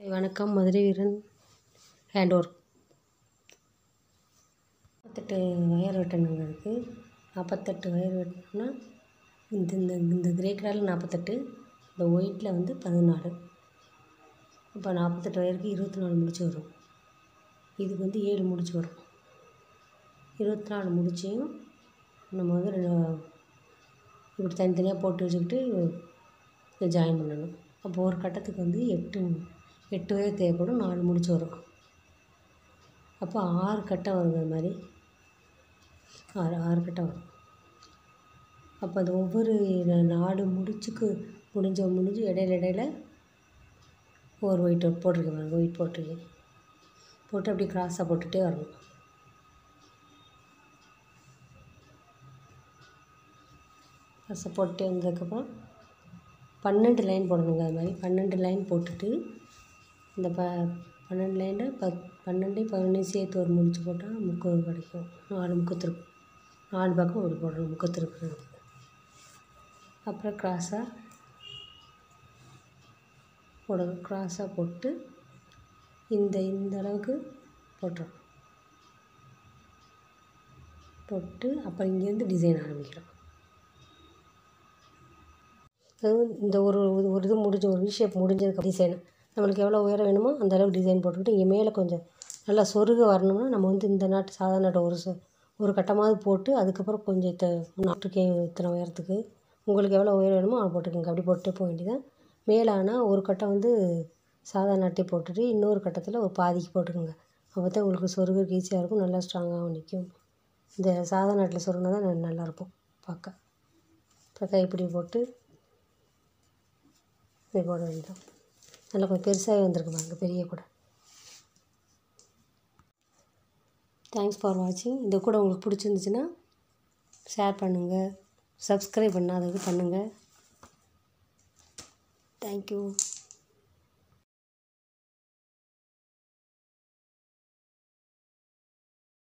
வணக்கம் Madurai Veeran hand work நாற்பத்தெட்டு wire வெட்டணுங்க அதுக்கு நாற்பத்தெட்டு ஒயர் வெட்டணும்னா இந்த இந்த இந்த கிரே கலரில் நாற்பத்தெட்டு இந்த ஒயிட்டில் வந்து பதினாலு இப்போ நாற்பத்தெட்டு ஒயருக்கு இருபத்தி நாலு முடிச்சு வரும் இதுக்கு வந்து ஏழு முடிச்சு வரும் இருபத்தி நாலு முடிச்சையும் நம்ம வந்து ரெண்டு இப்படி தனித்தனியாக போட்டு வச்சுக்கிட்டு இதை ஜாயின் பண்ணணும் அப்போ ஒரு கட்டத்துக்கு வந்து எட்டு எட்டு ஒயர் தேவைப்படும் நாலு முடிச்சு வரும் அப்போ ஆறு கட்டம் வருங்க அது மாதிரி ஆறு ஆறு கட்டம் வரும் அப்போ அது ஒவ்வொரு ந- நாலு முடிச்சுக்கு முடிஞ்ச முடிஞ்சு இடையில இடையில ஒரு ஒயிட் போட்டிருக்கேன் பாருங்க ஒயிட் போட்டிருக்கேன் போட்டு அப்படியே கிராஸாக போட்டுகிட்டே வரணும் கிராஸாக போட்டுட்டே வந்ததுக்கப்புறம் பன்னெண்டு லைன் போடணுங்க அது மாதிரி பன்னெண்டு லைன் போட்டுட்டு இந்த ப பன்னெண்டு லைனில் பத் பன்னெண்டையும் பதினொன்றையும் சேர்த்து ஒரு முடிச்சு போட்டால் முக்கோணம் கிடைக்கும் நாலு முக்கத்திருக்கும் நாலு பக்கம் அப்படி போடணும் முக்கத்திருக்கிறதுக்கு அப்புறம் கிராஸாக போடணும் கிராஸாக போட்டு இந்த இந்த அளவுக்கு போட்டுறோம் போட்டு அப்புறம் இங்கேருந்து டிசைன் ஆரம்பிக்கிறோம் அதாவது இந்த ஒரு ஒரு ஒரு இது முடிஞ்ச ஒரு ஷேப் முடிஞ்சதுக்கு டிசைன் நம்மளுக்கு எவ்வளோ உயரம் வேணுமோ அந்த அளவுக்கு டிசைன் போட்டுக்கிட்டு இங்கே மேலே கொஞ்சம் நல்லா சொருக வரணும்னா நம்ம வந்து இந்த நாட்டு சாதா நாட்டை ஒரு ச ஒரு கட்டமாவது போட்டு அதுக்கப்புறம் கொஞ்சம் இத்த நாட்டுக்கே இத்தனை உயரத்துக்கு உங்களுக்கு எவ்வளோ உயரம் வேணுமோ அதை போட்டுக்கோங்க அப்படி போட்டு போக வேண்டியதான் மேலே ஆனால் ஒரு கட்டம் வந்து சாதா நாட்டை போட்டுட்டு இன்னொரு கட்டத்தில் ஒரு பாதிக்கு போட்டுக்கோங்க அப்போ தான் உங்களுக்கு சொருகிறதுக்கு ஈஸியாக இருக்கும் நல்லா ஸ்ட்ராங்காகவும் நிற்கும் இந்த சாதா நாட்டில் சொருகினா தான் ந- நல்லாயிருக்கும் பார்க்க அப்புறம் கைப்பிடி போட்டு இப்படி போட வேண்டியதான் நல்லா கொஞ்சம் பெருசாகவே வந்திருக்கு பாருங்க பெரிய கூட தேங்க்ஸ் ஃபார் வாட்சிங் இந்த கூட உங்களுக்கு பிடிச்சிருந்துச்சுன்னா ஷேர் பண்ணுங்கள் சப்ஸ்கிரைப் பண்ணாதது பண்ணுங்கள் தேங்க்யூ